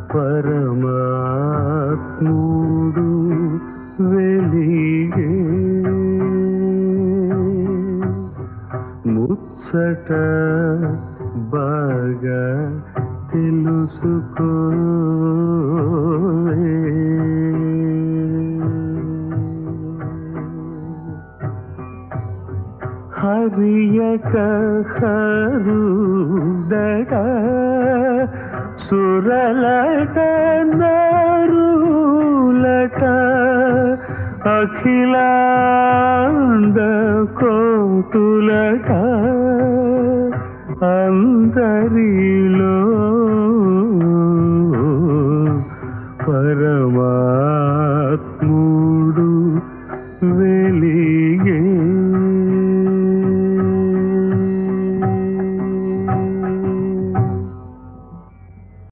పరమాత్ముడు వెలిగే ముచ్చట బాగా తెలుసుకో హరియక హరుదట సురలట నరులట అఖిలాండ కోటులట అందరిలో